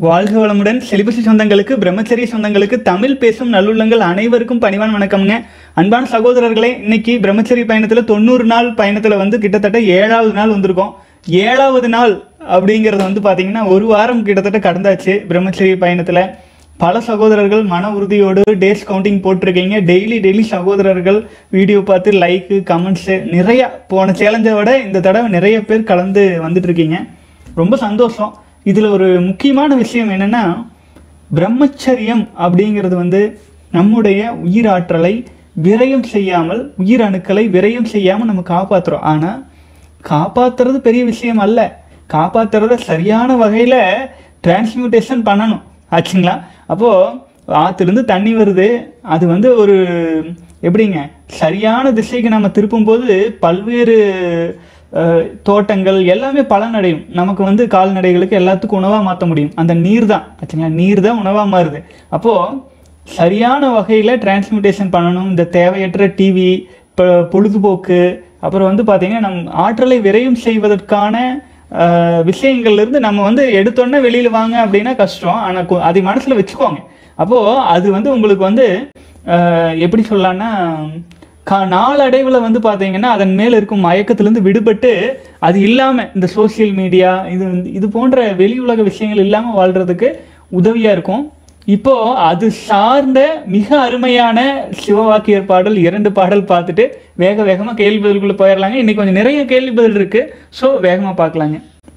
வாழ்க வளமுடன் செலிபசி சொந்தங்களுக்கு பிரம்மச்சரிய சொந்தங்களுக்கு தமிழ் பேசும் நல்லுள்ளங்கள் அனைவருக்கும் பணிவான வணக்கம்ங்க அன்பான சகோதரர்களே இன்னைக்கு பிரம்மச்சரிய பயணத்தில் தொண்ணூறு நாள் பயணத்தில் வந்து கிட்டத்தட்ட ஏழாவது நாள் வந்திருக்கோம் ஏழாவது நாள் அப்படிங்கிறது வந்து பார்த்தீங்கன்னா ஒரு வாரம் கிட்டத்தட்ட கடந்தாச்சு பிரம்மச்சரிய பயணத்தில் பல சகோதரர்கள் மன உறுதியோடு டேஸ் கவுண்டிங் போட்டிருக்கீங்க டெய்லி டெய்லி சகோதரர்கள் வீடியோ பார்த்து லைக்கு கமெண்ட்ஸு நிறைய போன சேலஞ்சை விட இந்த தடவை நிறைய பேர் கலந்து வந்துட்டு இருக்கீங்க ரொம்ப சந்தோஷம் இதில் ஒரு முக்கியமான விஷயம் என்னென்னா பிரம்மச்சரியம் அப்படிங்கிறது வந்து நம்முடைய உயிராற்றலை விரயம் செய்யாமல் உயிர் அணுக்களை விரயம் செய்யாமல் நம்ம காப்பாற்றுறோம் ஆனால் காப்பாற்றுறது பெரிய விஷயம் அல்ல காப்பாற்றுறத சரியான வகையில் டிரான்ஸ்மியூட்டேஷன் பண்ணணும் ஆச்சுங்களா அப்போது ஆற்றுலேருந்து தண்ணி வருது அது வந்து ஒரு எப்படிங்க சரியான திசைக்கு நம்ம திருப்பும்போது பல்வேறு அஹ், தோட்டங்கள் எல்லாமே பலனடையும் நமக்கு வந்து கால்நடைகளுக்கு எல்லாத்துக்கும் உணவாக மாற்ற முடியும் அந்த நீர் தான் ஆச்சுங்களா நீர் தான் உணவாக மாறுது அப்போது சரியான வகையில் டிரான்ஸ்மிட்டேஷன் பண்ணணும் இந்த தேவையற்ற டிவி இப்போ பொழுதுபோக்கு அப்புறம் வந்து பார்த்தீங்கன்னா நம் ஆற்றலை விரயம் செய்வதற்கான ஆஹ், விஷயங்கள்ல இருந்து நம்ம வந்து எடுத்தோன்னே வெளியில் வாங்க அப்படின்னா கஷ்டம் ஆனால் அதை மனசில் வச்சுக்கோங்க அப்போது அது வந்து உங்களுக்கு வந்து ஆஹ், எப்படி சொல்லலாம்னா கா நாளடைவில் வந்து பார்த்தீங்கன்னா அதன் மேல் இருக்கும் மயக்கத்திலேருந்து விடுபட்டு அது இல்லாமல் இந்த சோஷியல் மீடியா இது வந்து- இது போன்ற வெளி உலக விஷயங்கள் இல்லாமல் வாழ்கிறதுக்கு உதவியாக இருக்கும் இப்போ அது சார்ந்த மிக அருமையான சிவவாக்கியர் பாடல் இரண்டு பாடல் பார்த்துட்டு வேக வேகமாக கேள்வி பதிலுக்குள்ளே போயிடலாங்க இன்னைக்கு கொஞ்சம் நிறைய கேள்வி பதில் இருக்கு ஸோ வேகமாக பார்க்கலாங்க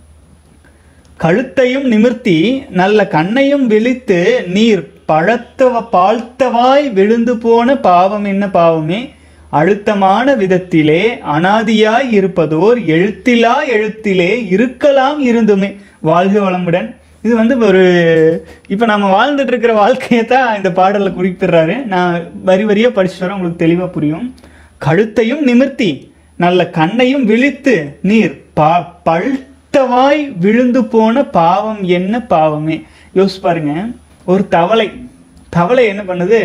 கழுத்தையும் நிமிர்த்தி நல்ல கண்ணையும் விழித்து நீர் பழத்தவ பாழ்த்தவாய் விழுந்து போன பாவம் என்ன பாவமே அழுத்தமான விதத்திலே அனாதியாய் இருப்பதோர் எழுத்திலா எழுத்திலே இருக்கலாம் இருந்துமே வாழ்க வளமுடன் இது வந்து ஒரு இப்போ நம்ம வாழ்ந்துட்டு இருக்கிற வாழ்க்கையை தான் இந்த பாடலில் குறிப்பிடுறாரு நான் வரி வரியாக படிச்சுட்டு வரேன் உங்களுக்கு தெளிவாக புரியும் கழுத்தையும் நிமிர்த்தி நல்ல கண்ணையும் விழித்து நீர் பா பழுத்தவாய் விழுந்து போன பாவம் என்ன பாவமே யோசிச்சு பாருங்க ஒரு தவளை தவளை என்ன பண்ணுது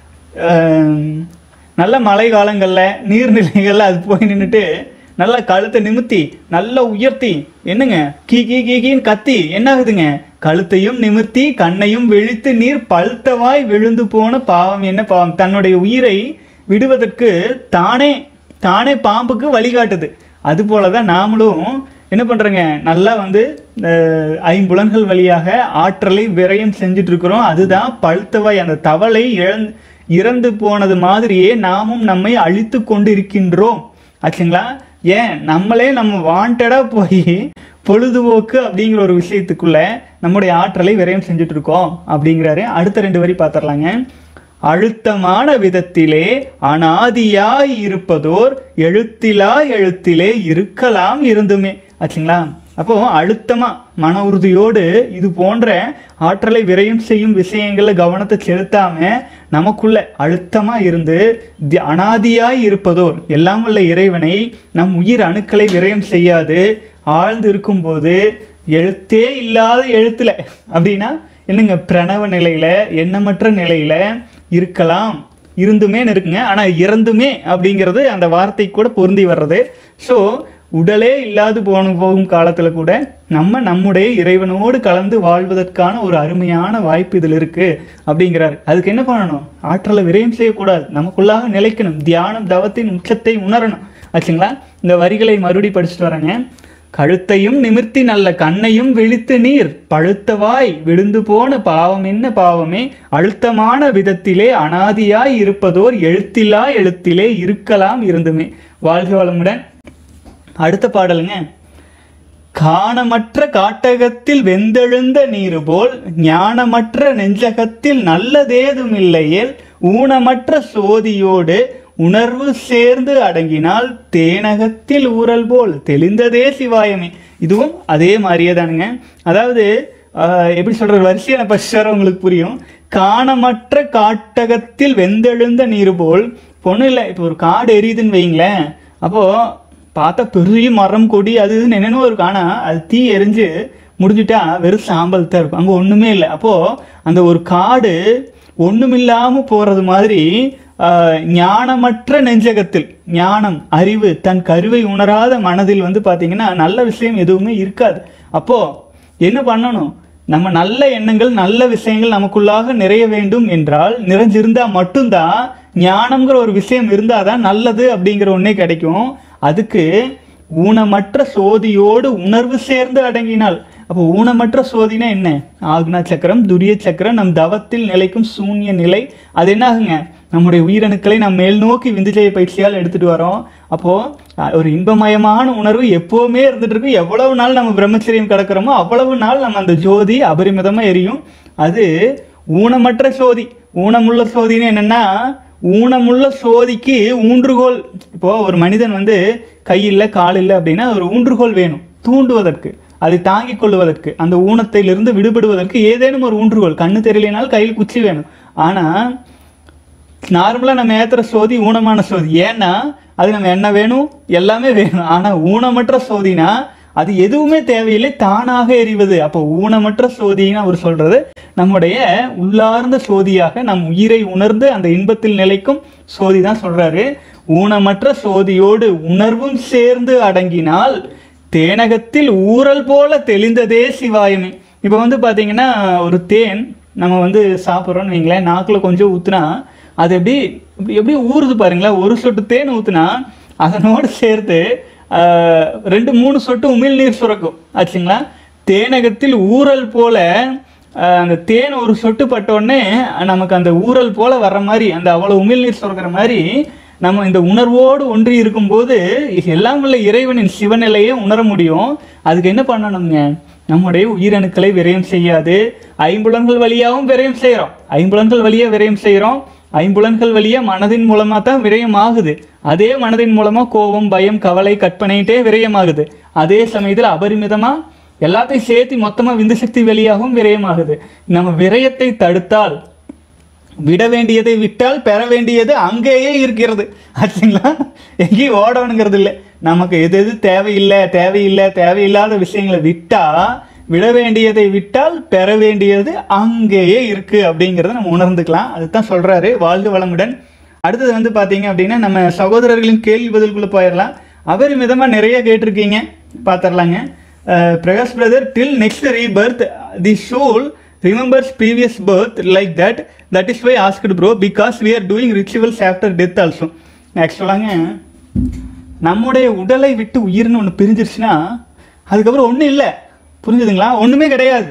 ஆம், நல்ல மழை காலங்களில் நீர்நிலைகளில் அது போய் நின்றுட்டு நல்லா கழுத்தை நிமித்தி நல்லா உயர்த்தி என்னங்க கீ கீ கீ கீன்னு கத்தி என்ன ஆகுதுங்க கழுத்தையும் நிமிர்த்தி கண்ணையும் விழித்து நீர் பழுத்தவாய் விழுந்து போன பாவம் என்ன பாவம் தன்னுடைய உயிரை விடுவதற்கு தானே தானே பாம்புக்கு வழிகாட்டுது அது போல தான் நாமளும் என்ன பண்ணுறோங்க நல்லா வந்து இந்த ஐம்புலன்கள் வழியாக ஆற்றலை விரயம் செஞ்சுட்டு இருக்கிறோம் அதுதான் பழுத்தவாய் அந்த தவளை இழந்து இறந்து போனது மாதிரியே நாமும் நம்மை அழித்து கொண்டு இருக்கின்றோம் ஆச்சுங்களா ஏன் நம்மளே நம்ம வாண்டடாக போய் பொழுதுபோக்கு அப்படிங்கிற ஒரு விஷயத்துக்குள்ள நம்முடைய ஆற்றலை விரயம் செஞ்சுட்டு இருக்கோம் அப்படிங்கிறாரு அடுத்த ரெண்டு வரி பார்த்துடலாங்க அழுத்தமான விதத்திலே அனாதியாய் இருப்பதோர் எழுத்திலா எழுத்திலே இருக்கலாம் இருந்துமே ஆச்சுங்களா அப்போ அழுத்தமா மன உறுதியோடு இது போன்ற ஆற்றலை விரயம் செய்யும் விஷயங்கள்ல கவனத்தை செலுத்தாம நமக்குள்ள அழுத்தமா இருந்து தி- அனாதியாய் இருப்பதோர் எல்லாம் வல்ல இறைவனை நம் உயிர் அணுக்களை விரயம் செய்யாது ஆழ்ந்து இருக்கும்போது எழுத்தே இல்லாத எழுத்துல அப்படின்னா என்னங்க பிரணவ நிலையில எண்ணமற்ற நிலையில இருக்கலாம் இருந்துமே இருக்குங்க ஆனா இறந்துமே அப்படிங்கிறது அந்த வார்த்தை கூட பொருந்தி வர்றது ஸோ உடலே இல்லாது போன போகும் காலத்துல கூட நம்ம நம்முடைய இறைவனோடு கலந்து வாழ்வதற்கான ஒரு அருமையான வாய்ப்பு இதில் இருக்கு அப்படிங்கிறார் அதுக்கு என்ன பண்ணணும் ஆற்றலை விரயம் செய்யக்கூடாது நமக்குள்ளாக நிலைக்கணும் தியானம் தவத்தின் உச்சத்தை உணரணும் ஆச்சுங்களா இந்த வரிகளை மறுபடி படிச்சுட்டு வரேங்க கழுத்தையும் நிமிர்த்தி நல்ல கண்ணையும் விழித்து நீர் பழுத்தவாய் விழுந்து போன பாவம் என்ன பாவமே அழுத்தமான விதத்திலே அனாதியாய் இருப்பதோர் எழுத்திலா எழுத்திலே இருக்கலாம் இருந்துமே வாழ்க வளமுடன் அடுத்த பாடலுங்க காணமற்ற காட்டகத்தில் வெந்தெழுந்த நீரு போல் ஞானமற்ற நெஞ்சகத்தில் நல்லதேதும் இல்லையேல் ஊனமற்ற சோதியோடு உணர்வு சேர்ந்து அடங்கினால் தேனகத்தில் ஊறல் போல் தெளிந்ததே சிவாயமே இதுவும் அதே மாதிரியே தானுங்க அதாவது ஆஹ், எப்படி சொல்ற வரிசையான பஷர் உங்களுக்கு புரியும் காணமற்ற காட்டகத்தில் வெந்தெழுந்த நீர் போல் பொண்ணு இல்லை இப்போ ஒரு காடு எரியுதுன்னு வைங்களேன் அப்போ பார்த்தா பெரிய மரம் கொடி அது இதுன்னு என்னென்னவோ இருக்கும் ஆனால் அது தீ எரிஞ்சு முடிஞ்சிட்டா வெறும் சாம்பல் தான் இருக்கும் அங்கே ஒன்றுமே இல்லை அப்போது அந்த ஒரு காடு ஒன்றுமில்லாமல் போகிறது மாதிரி ஆஹ், ஞானமற்ற நெஞ்சகத்தில் ஞானம் அறிவு தன் கருவை உணராத மனதில் வந்து பார்த்தீங்கன்னா நல்ல விஷயம் எதுவுமே இருக்காது அப்போது என்ன பண்ணணும் நம்ம நல்ல எண்ணங்கள் நல்ல விஷயங்கள் நமக்குள்ளாக நிறைய வேண்டும் என்றால் நிறைஞ்சிருந்தா மட்டும்தான் ஞானம்ங்கிற ஒரு விஷயம் இருந்தால் தான் நல்லது அப்படிங்கிற ஒன்றே கிடைக்கும் அதுக்கு ஊனமற்ற சோதியோடு உணர்வு சேர்ந்து அடங்கினால் அப்போ ஊனமற்ற சோதினா என்ன ஆக்னா சக்கரம் துரிய சக்கரம் நம் தவத்தில் நிலைக்கும் சூன்ய நிலை அது என்ன ஆகுங்க நம்முடைய உயிரணுக்களை நாம் மேல் நோக்கி விந்துஜய பயிற்சியால் எடுத்துட்டு வரோம் அப்போ அஹ், ஒரு இன்பமயமான உணர்வு எப்பவுமே இருந்துட்டு இருக்கு எவ்வளவு நாள் நம்ம பிரம்மச்சரியம் கிடக்கிறோமோ அவ்வளவு நாள் நம்ம அந்த ஜோதி அபரிமிதமா எரியும் அது ஊனமற்ற சோதி ஊனமுள்ள சோதின்னு என்னன்னா ஊனமுள்ள சோதிக்கு ஊன்றுகோல் இப்போ ஒரு மனிதன் வந்து கை இல்லை கால் இல்லை அப்படின்னா ஒரு ஊன்றுகோல் வேணும் தூண்டுவதற்கு அதை தாங்கிக் கொள்வதற்கு அந்த ஊனத்திலிருந்து விடுபடுவதற்கு ஏதேனும் ஒரு ஊன்றுகோல் கண்ணு தெரியலைனாலும் கையில் குச்சி வேணும் ஆனா நார்மலாக நம்ம ஏத்துற சோதி ஊனமான சோதி ஏன்னா அது நம்ம என்ன வேணும் எல்லாமே வேணும் ஆனா ஊனமற்ற சோதினா அது எதுவுமே தேவையில்லை தானாக எரிவது அப்போ ஊனமற்ற சோதின்னு அவர் சொல்றது நம்முடைய உள்ளார்ந்த சோதியாக நம் உயிரை உணர்ந்து அந்த இன்பத்தில் நிலைக்கும் சோதி தான் சொல்றாரு ஊனமற்ற சோதியோடு உணர்வும் சேர்ந்து அடங்கினால் தேனகத்தில் ஊறல் போல தெளிந்ததே சிவாயமே இப்போ வந்து பாத்தீங்கன்னா ஒரு தேன் நம்ம வந்து சாப்பிட்றோம்னு வைங்களேன் நாக்கில் கொஞ்சம் ஊத்துனா அது எப்படி இப்படி எப்படி ஊறுது பாருங்களேன் ஒரு சொட்டு தேன் ஊத்துனா அதனோடு சேர்த்து ஆஹ், ரெண்டு மூணு சொட்டு உமிழ்நீர் சுரக்கும் ஆச்சுங்களா தேனகத்தில் ஊறல் போல ஆஹ், அந்த தேன் ஒரு சொட்டு பட்ட உடனே நமக்கு அந்த ஊறல் போல வர்ற மாதிரி அந்த அவ்வளவு உமிழ்நீர் சுரக்கிற மாதிரி நம்ம இந்த உணர்வோடு ஒன்றி இருக்கும்போது எல்லாம் உள்ள இறைவனின் சிவநிலையை உணர முடியும் அதுக்கு என்ன பண்ணணுங்க நம்முடைய உயிரணுக்களை விரயம் செய்யாது ஐம்புலன்கள் வழியாகவும் விரயம் செய்கிறோம் ஐம்புலன்கள் வழியாக விரயம் செய்கிறோம் ஐம்புலன்கள் வழியா மனதின் மூலமா தான் விரயம் ஆகுது அதே மனதின் மூலமா கோபம் பயம் கவலை கற்பனைட்டே விரயமாகுது அதே சமயத்தில் அபரிமிதமா எல்லாத்தையும் சேர்த்து மொத்தமா விந்து சக்தி வெளியாகவும் விரயமாகுது நம்ம விரயத்தை தடுத்தால் விட வேண்டியதை விட்டால் பெற வேண்டியது அங்கேயே இருக்கிறது ஆச்சுங்களா எங்கேயும் ஓடணுங்கிறது இல்லை நமக்கு எது எது தேவையில்லை தேவையில்லை தேவையில்லாத விஷயங்களை விட்டா விட வேண்டியதை விட்டால் பெற வேண்டியது அங்கேயே இருக்கு அப்படிங்கிறத நம்ம உணர்ந்துக்கலாம் அதுதான் சொல்றாரு வாழ்க வளமுடன் அடுத்தது வந்து பாத்தீங்க அப்படின்னா நம்ம சகோதரர்களின் கேள்வி பதிலுக்குள்ள போயிடலாம் அவர் மிதமா நிறைய கேட்டிருக்கீங்க பார்த்துடலாங்க Prakash brother till next rebirth the soul remembers previous birth like that that is why asked bro because we are doing rituals after death also ஆக்சுவலாங்க நம்முடைய உடலை விட்டு உயிர்னு ஒன்று பிரிஞ்சிருச்சுன்னா அதுக்கப்புறம் ஒன்றும் இல்லை புரிஞ்சுதுங்களா ஒன்றுமே கிடையாது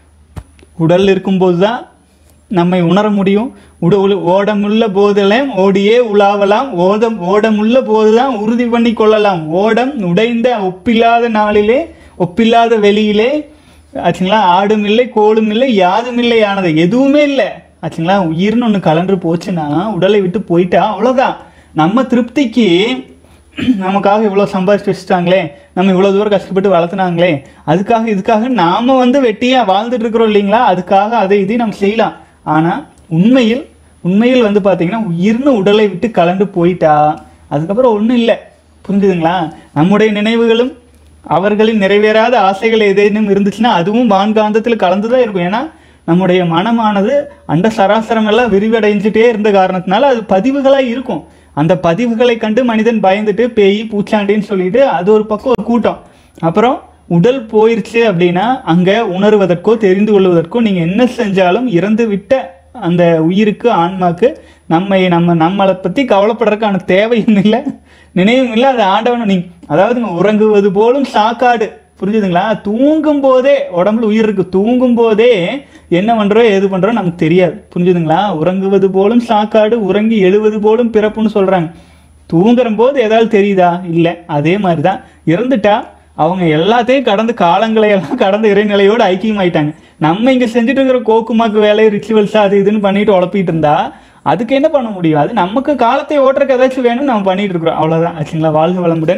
உடல் இருக்கும்போது தான் நம்மை உணர முடியும் உட உல- ஓடமுள்ள போதெல்லாம் ஓடியே உலாவலாம் ஓதம் ஓடமுள்ள போதுதான் உறுதி பண்ணி கொள்ளலாம் ஓடம் உடைந்த ஒப்பில்லாத நாளிலே ஒப்பில்லாத வெளியிலே ஆச்சுங்களா ஆடும் இல்லை கோலும் இல்லை யாதும் இல்லை ஆனது எதுவுமே இல்லை ஆச்சுங்களா உயிர்னு ஒன்று கலன்று போச்சுன்னா உடலை விட்டு போயிட்டா அவ்வளோதான் நம்ம திருப்திக்கு நமக்காக இவ்வளோ சம்பாதிச்சு வச்சுட்டாங்களே நம்ம இவ்வளோ தூரம் கஷ்டப்பட்டு வளர்த்துனாங்களே அதுக்காக இதுக்காக நாம வந்து வெட்டியாக வாழ்ந்துட்டு இருக்கிறோம் இல்லைங்களா அதுக்காக அதை இதையும் நம்ம செய்யலாம் ஆனால் உண்மையில் உண்மையில் வந்து பார்த்தீங்கன்னா உயிர்னு உடலை விட்டு கலந்து போயிட்டா அதுக்கப்புறம் ஒன்றும் இல்லை புரிஞ்சுதுங்களா நம்முடைய நினைவுகளும் அவர்களின் நிறைவேறாத ஆசைகள் ஏதேனும் இருந்துச்சுன்னா அதுவும் வான்காந்தத்தில் கலந்து தான் இருக்கும் ஏன்னா நம்முடைய மனமானது அந்த சராசரம் எல்லாம் விரிவடைஞ்சிட்டே இருந்த காரணத்தினால அது பதிவுகளாக இருக்கும் அந்த பதிவுகளை கண்டு மனிதன் பயந்துட்டு பேய் பூச்சாண்டின்னு சொல்லிட்டு அது ஒரு பக்கம் ஒரு கூட்டம் அப்புறம் உடல் போயிருச்சு அப்படின்னா அங்க உணர்வதற்கோ தெரிந்து கொள்வதற்கோ நீங்க என்ன செஞ்சாலும் இறந்து விட்ட அந்த உயிருக்கு ஆன்மாக்கு நம்மை நம்ம நம்மளை பத்தி கவலைப்படுறதுக்கான தேவையும் இல்லை நினைவும் இல்லை அது ஆண்டவன் நீ அதாவதுங்க உறங்குவது போலும் சாக்காடு புரிஞ்சுதுங்களா தூங்கும் போதே உடம்புல உயிர் இருக்கு தூங்கும் போதே என்ன பண்றோம் ஏது பண்றோம் நமக்கு தெரியாது புரிஞ்சுதுங்களா உறங்குவது போலும் சாக்காடு உறங்கி எழுவது போலும் பிறப்புன்னு சொல்றாங்க தூங்குற போது ஏதாவது தெரியுதா இல்லை அதே மாதிரி தான் இறந்துட்டா அவங்க எல்லாத்தையும் கடந்து காலங்களை எல்லாம் கடந்த இறைநிலையோடு ஐக்கியமாயிட்டாங்க நம்ம இங்க செஞ்சுட்டு இருக்கிற கோக்குமாக்கு வேலை ரிச்சுவல்ஸ் அது இதுன்னு பண்ணிட்டு உழப்பிட்டு இருந்தா அதுக்கு என்ன பண்ண முடியும் அது நமக்கு காலத்தை ஓட்டுறக்கு ஏதாச்சும் வேணும் நம்ம பண்ணிட்டு இருக்கிறோம் அவ்வளவுதான் ஆச்சுங்களா வாழ்க வளமுடன்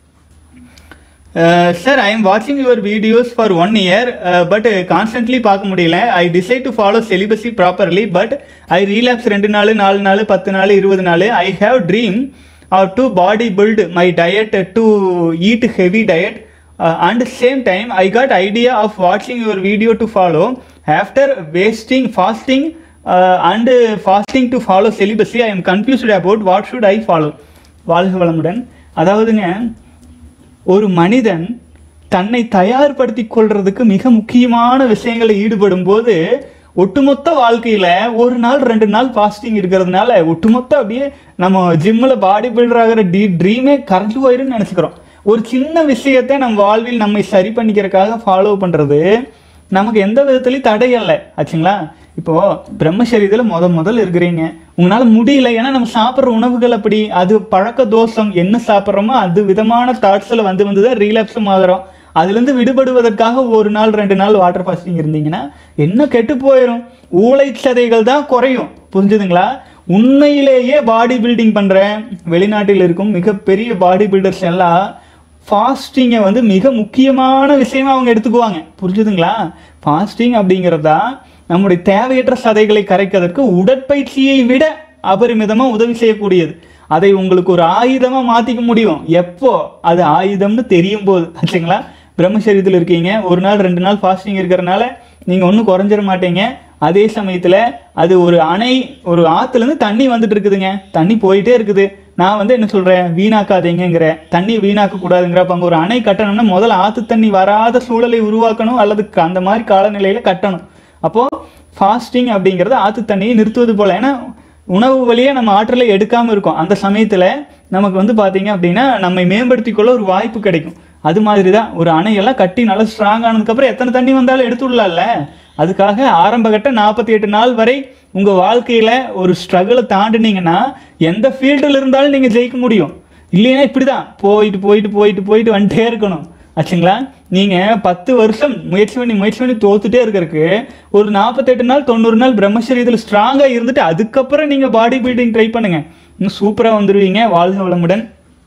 சார் ஐ எம் வாட்சிங் your videos for one year but constantly பார்க்க முடியல I decide to follow celibacy properly but I relapse ரெண்டு நாள் நாலு நாள் பத்து நாள் இருபது நாள் I have dream or to body build my diet to eat heavy diet and same time I got idea of வாட்சிங் your video to follow after wasting fasting and fasting to follow celibacy I am confused about what should I follow வாழ்க வளமுடன் அதாவதுங்க ஒரு மனிதன் தன்னை தயார்படுத்தி கொள்றதுக்கு மிக முக்கியமான விஷயங்களை ஈடுபடும் போது ஒட்டுமொத்த வாழ்க்கையில ஒரு நாள் ரெண்டு நாள் ஃபாஸ்டிங் இருக்கிறதுனால ஒட்டுமொத்த அப்படியே நம்ம ஜிம்மில் பாடி பில்டர் ஆகிற டி ட்ரீமே கரைஞ்சு போயிருன்னு நினச்சிக்கிறோம் ஒரு சின்ன விஷயத்தை நம்ம வாழ்வில் நம்மை சரி பண்ணிக்கிறதுக்காக ஃபாலோ பண்றது நமக்கு எந்த விதத்துலையும் தடை இல்லை ஆச்சுங்களா இப்போ பிரம்மசரீரத்தில் முத முதல்ல இருக்கிறீங்க உங்களால முடியல ஏன்னா நம்ம சாப்பிட்ற உணவுகள் அப்படி அது பழக்க தோஷம் என்ன சாப்பிட்றோமோ அது விதமான தாட்ஸில் வந்து வந்து தான் ரீலாப்ஸும் ஆகிறோம் அதுலேருந்து விடுபடுவதற்காக ஒரு நாள் ரெண்டு நாள் வாட்டர் ஃபாஸ்டிங் இருந்தீங்கன்னா என்ன கெட்டு போயிடும் ஊளை சதைகள் தான் குறையும் புரிஞ்சுதுங்களா உண்மையிலேயே பாடி பில்டிங் பண்ற வெளிநாட்டில் இருக்கும் மிகப்பெரிய பாடி பில்டர்ஸ் எல்லாம் ஃபாஸ்டிங்கை வந்து மிக முக்கியமான விஷயமா அவங்க எடுத்துக்குவாங்க புரிஞ்சுதுங்களா ஃபாஸ்டிங் அப்படிங்கிறதா நம்முடைய தேவையற்ற சதைகளை கரைக்கிறதுக்கு உடற்பயிற்சியை விட அபரிமிதமா உதவி செய்யக்கூடியது அதை உங்களுக்கு ஒரு ஆயுதமா மாத்திக்க முடியும் எப்போ அது ஆயுதம்னு தெரியும் போது ஆச்சுங்களா பிரம்மச்சரியத்தில் இருக்கீங்க ஒரு நாள் ரெண்டு நாள் ஃபாஸ்டிங் இருக்கிறனால நீங்க ஒன்றும் குறைஞ்சிட மாட்டீங்க அதே சமயத்துல அது ஒரு அணை ஒரு ஆத்துல இருந்து தண்ணி வந்துட்டு இருக்குதுங்க தண்ணி போயிட்டே இருக்குது நான் வந்து என்ன சொல்றேன் வீணாக்காதீங்கிற தண்ணி வீணாக்க கூடாதுங்கிற அப்ப அங்க ஒரு அணை கட்டணும்னா முதல்ல ஆத்து தண்ணி வராத சூழலை உருவாக்கணும் அல்லது க- அந்த மாதிரி காலநிலையில கட்டணும் அப்போ ஃபாஸ்டிங் அப்படிங்கிறது ஆத்து தண்ணியை நிறுத்துவது போல ஏன்னா உணவு வழியே நம்ம ஆற்றலை எடுக்காம இருக்கோம் அந்த சமயத்துல நமக்கு வந்து பாத்தீங்க அப்படின்னா நம்மை மேம்படுத்திக் கொள்ள ஒரு வாய்ப்பு கிடைக்கும் அது மாதிரி தான் ஒரு அணையெல்லாம் கட்டி நல்லா ஸ்ட்ராங் ஆனதுக்கப்புறம் எத்தனை தண்ணி வந்தாலும் எடுத்து விடலாம்ல அதுக்காக ஆரம்ப கட்ட நாற்பத்தி எட்டு நாள் வரை உங்க வாழ்க்கையில ஒரு ஸ்ட்ரகிளை தாண்டினீங்கன்னா எந்த ஃபீல்டில் இருந்தாலும் நீங்க ஜெயிக்க முடியும் இல்லைன்னா இப்படிதான் போயிட்டு போயிட்டு போயிட்டு போயிட்டு வந்துட்டே இருக்கணும் ஆச்சுங்களா நீங்க பத்து வருஷம் முயற்சி பண்ணி முயற்சி பண்ணி தோத்துட்டே இருக்கறதுக்கு ஒரு நாற்பத்தெட்டு நாள் தொண்ணூறு நாள் பிரம்மச்சரியத்தில் ஸ்ட்ராங்கா இருந்துட்டு அதுக்கப்புறம் நீங்க பாடி பில்டிங் ட்ரை பண்ணுங்க இன்னும் சூப்பரா வந்துருவீங்க வாழ்க வளமுடன்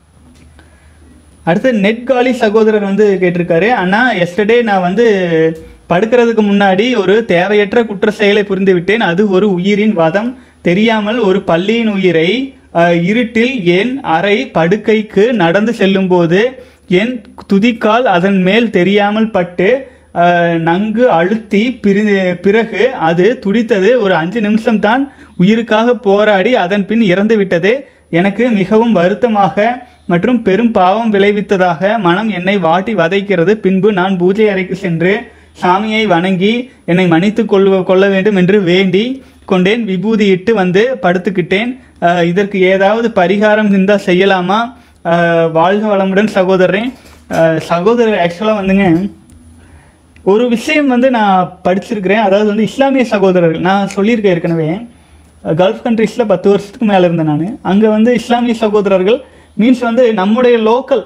அடுத்து நெட் காலி சகோதரர் வந்து கேட்டிருக்காரு அண்ணா எஸ்டர்டே நான் வந்து படுக்கிறதுக்கு முன்னாடி ஒரு தேவையற்ற குற்ற செயலை புரிந்து விட்டேன் அது ஒரு உயிரின் வதம் தெரியாமல் ஒரு பள்ளியின் உயிரை அஹ், இருட்டில் என் அறை படுக்கைக்கு நடந்து செல்லும்போது என் துதிக்கால் அதன் மேல் தெரியாமல் பட்டு அஹ், நன்கு அழுத்தி பிரி பிறகு அது துடித்தது ஒரு அஞ்சு நிமிஷம் தான் உயிருக்காக போராடி அதன் பின் இறந்து விட்டது எனக்கு மிகவும் வருத்தமாக மற்றும் பெரும் பாவம் விளைவித்ததாக மனம் என்னை வாட்டி வதைக்கிறது பின்பு நான் பூஜை அறைக்கு சென்று சாமியை வணங்கி என்னை மன்னித்து கொள்ள கொள்ள வேண்டும் என்று வேண்டி கொண்டேன் விபூதியிட்டு வந்து படுத்துக்கிட்டேன் அஹ், இதற்கு ஏதாவது பரிகாரம் இருந்தால் செய்யலாமா அஹ், வாழ்க வளமுடன் சகோதரன் அஹ், சகோதரர் ஆக்சுவலாக வந்துங்க ஒரு விஷயம் வந்து நான் படிச்சிருக்கிறேன் அதாவது வந்து இஸ்லாமிய சகோதரர்கள் நான் சொல்லியிருக்கேன் ஏற்கனவே கல்ஃப் கண்ட்ரீஸில் பத்து வருஷத்துக்கு மேலே இருந்தேன் நான் அங்கே வந்து இஸ்லாமிய சகோதரர்கள் மீன்ஸ் வந்து நம்முடைய லோக்கல்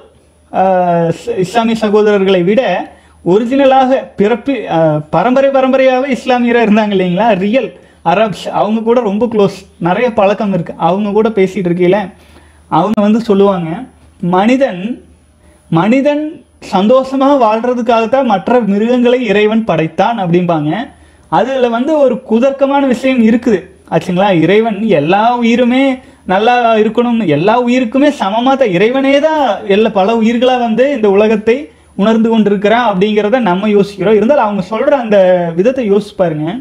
இஸ்லாமிய சகோதரர்களை விட ஒரிஜினலாக பிறப்பு அஹ், பரம்பரை பரம்பரையாகவே இஸ்லாமியராக இருந்தாங்க இல்லைங்களா ரியல் அரப்ஸ் அவங்க கூட ரொம்ப க்ளோஸ் நிறைய பழக்கம் இருக்கு அவங்க கூட பேசிட்டு இருக்கையில அவங்க வந்து சொல்லுவாங்க மனிதன் மனிதன் சந்தோஷமா வாழ்றதுக்காகத்தான் மற்ற மிருகங்களை இறைவன் படைத்தான் அப்படிம்பாங்க அதுல வந்து ஒரு குதர்க்கமான விஷயம் இருக்குது ஆச்சுங்களா இறைவன் எல்லா உயிருமே நல்லா இருக்கணும் எல்லா உயிருக்குமே சமமா தான் இறைவனே தான் எல்லா பல உயிர்களா வந்து இந்த உலகத்தை உணர்ந்து கொண்டிருக்கிறான் அப்படிங்கிறத நம்ம யோசிக்கிறோம் இருந்தாலும் அவங்க சொல்ற அந்த விதத்தை யோசிச்சு பாருங்க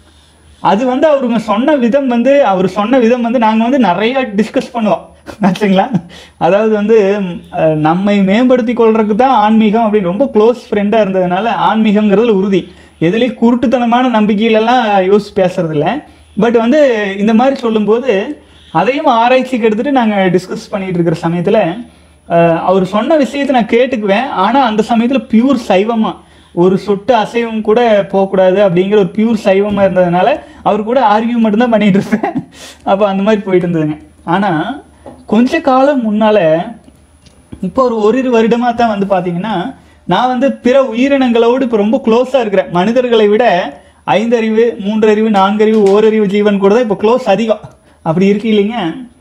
அது வந்து அவருங்க சொன்ன விதம் வந்து அவர் சொன்ன விதம் வந்து நாங்கள் வந்து நிறைய டிஸ்கஸ் பண்ணுவோம் ஆச்சுங்களா அதாவது வந்து ம், அஹ், நம்மை மேம்படுத்தி கொள்றதுக்கு தான் ஆன்மீகம் அப்படின்னு ரொம்ப க்ளோஸ் ஃப்ரெண்டாக இருந்ததுனால ஆன்மீகம்ங்கிறதுல உறுதி எதுலேயும் குருட்டுத்தனமான நம்பிக்கையிலலாம் யோசிச்சு பேசுறது இல்ல பட் வந்து இந்த மாதிரி சொல்லும்போது அதையும் ஆராய்ச்சிக்கு எடுத்துட்டு நாங்கள் டிஸ்கஸ் பண்ணிட்டு இருக்கிற சமயத்தில் அவர் சொன்ன விஷயத்தை நான் கேட்டுக்குவேன் ஆனால் அந்த சமயத்தில் பியூர் சைவமா ஒரு சொட்டு அசைவம் கூட போகக்கூடாது அப்படிங்கிற ஒரு பியூர் சைவமாக இருந்ததுனால அவர் கூட ஆர்கியூ மட்டும்தான் பண்ணிட்டு இருப்பேன் அப்போ அந்த மாதிரி போயிட்டு இருந்ததுங்க ஆனால் கொஞ்ச காலம் முன்னால இப்போ ஒரு ஒரு வருடமாக தான் வந்து பார்த்தீங்கன்னா நான் வந்து பிற உயிரினங்களோடு இப்போ ரொம்ப க்ளோஸாக இருக்கிறேன் மனிதர்களை விட ஐந்தறிவு மூன்றறிவு நான்கறிவு ஓரறிவு ஜீவன் கூட தான் இப்போ க்ளோஸ் அதிகம் அப்படி இருக்கு இல்லைங்க